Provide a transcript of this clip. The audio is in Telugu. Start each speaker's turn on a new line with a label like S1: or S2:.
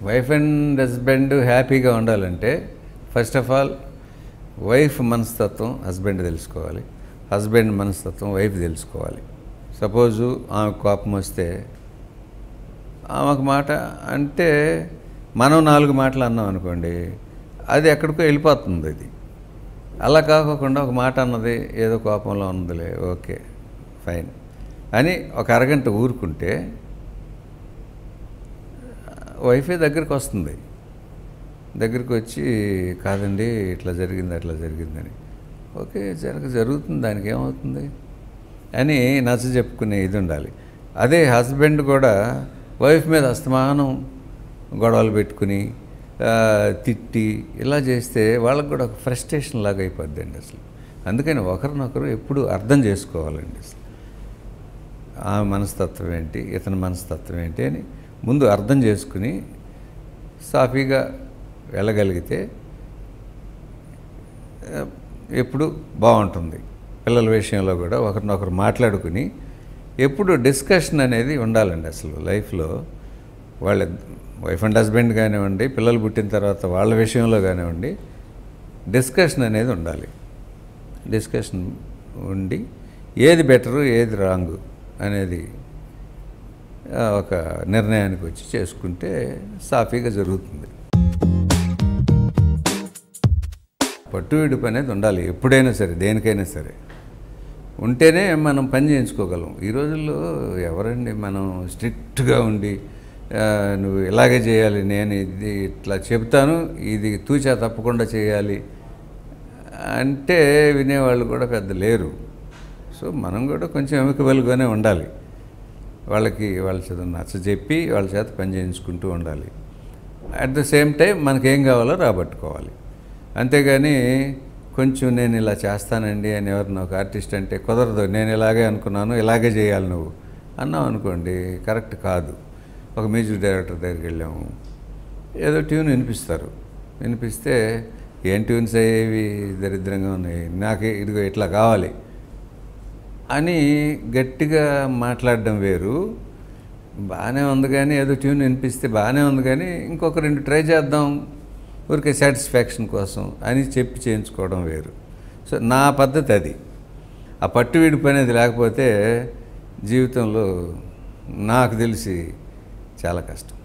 S1: వైఫ్ అండ్ హస్బెండ్ హ్యాపీగా ఉండాలంటే ఫస్ట్ ఆఫ్ ఆల్ వైఫ్ మనస్తత్వం హస్బెండ్ తెలుసుకోవాలి హస్బెండ్ మనస్తత్వం వైఫ్ తెలుసుకోవాలి సపోజు ఆమె కోపం వస్తే ఆమెకు మాట అంటే మనం నాలుగు మాటలు అన్నాం అనుకోండి అది ఎక్కడికో వెళ్ళిపోతుంది అది అలా కాకోకుండా ఒక మాట అన్నది ఏదో కోపంలో ఉన్నదిలే ఓకే ఫైన్ అని ఒక అరగంట ఊరుకుంటే వైఫే దగ్గరికి వస్తుంది దగ్గరికి వచ్చి కాదండి ఇట్లా జరిగింది అట్లా జరిగిందని ఓకే జరగ జరుగుతుంది దానికి ఏమవుతుంది అని నచ్చ చెప్పుకునే ఇది ఉండాలి అదే హస్బెండ్ కూడా వైఫ్ మీద అస్తమానం గొడవలు పెట్టుకుని ఆ, తిట్టి ఇలా చేస్తే వాళ్ళకు కూడా ఒక ఫ్రస్ట్రేషన్ లాగా అయిపోద్ది అండి అసలు అందుకని ఒకరినొకరు ఎప్పుడు అర్థం చేసుకోవాలండి అసలు ఆమె మనస్తత్వం ఏంటి ఇతని మనస్తత్వం ఏంటి అని ముందు అర్థం చేసుకుని సాఫీగా వెళ్ళగలిగితే ఆ, ఎప్పుడు బాగుంటుంది పిల్లల విషయంలో కూడా ఒకరినొకరు మాట్లాడుకుని ఎప్పుడు డిస్కషన్ అనేది ఉండాలండి అసలు లైఫ్లో వాళ్ళ వైఫ్ అండ్ హస్బెండ్ కానివ్వండి పిల్లలు పుట్టిన తర్వాత వాళ్ళ విషయంలో కానివ్వండి డిస్కషన్ అనేది ఉండాలి డిస్కషన్ ఉండి ఏది బెటరు ఏది రాంగు అనేది ఆ, ఒక నిర్ణయానికి వచ్చి చేసుకుంటే సాఫీగా జరుగుతుంది పట్టు విడుపు అనేది ఉండాలి ఎప్పుడైనా సరే దేనికైనా సరే ఉంటేనే మనం పని చేయించుకోగలం ఈ రోజుల్లో ఎవరండి మనం స్ట్రిక్ట్గా ఉండి ఆ, నువ్వు ఇలాగే చేయాలి నేను ఇది ఇట్లా చెప్తాను ఇది తూచా తప్పకుండా చేయాలి అంటే వినేవాళ్ళు కూడా పెద్ద లేరు సో మనం కూడా కొంచెం ఎమికబుల్గానే ఉండాలి వాళ్ళకి వాళ్ళ చదువు నచ్చ చెప్పి వాళ్ళ చేత పని చేయించుకుంటూ ఉండాలి అట్ ద సేమ్ టైం మనకేం కావాలో రాబట్టుకోవాలి అంతేగాని కొంచెం నేను ఇలా చేస్తానండి అని ఎవరిని ఒక ఆర్టిస్ట్ అంటే కుదరదు నేను ఇలాగే అనుకున్నాను ఇలాగే చేయాలి నువ్వు అన్నావు అనుకోండి కరెక్ట్ కాదు ఒక మ్యూజిక్ డైరెక్టర్ దగ్గరికి వెళ్ళాము ఏదో ట్యూన్ వినిపిస్తారు వినిపిస్తే ఏం ట్యూన్స్ అయ్యేవి దరిద్రంగా ఉన్నాయి నాకే ఇదిగో ఇట్లా కావాలి అని గట్టిగా మాట్లాడడం వేరు బాగానే ఉంది కానీ ఏదో ట్యూన్ వినిపిస్తే బాగానే ఉంది కానీ ఇంకొక రెండు ట్రై చేద్దాం ఊరికే సాటిస్ఫాక్షన్ కోసం అని చెప్పి చేయించుకోవడం వేరు సో నా పద్ధతి అది ఆ పట్టు విడిపు అనేది లేకపోతే జీవితంలో నాకు తెలిసి చాలా కష్టం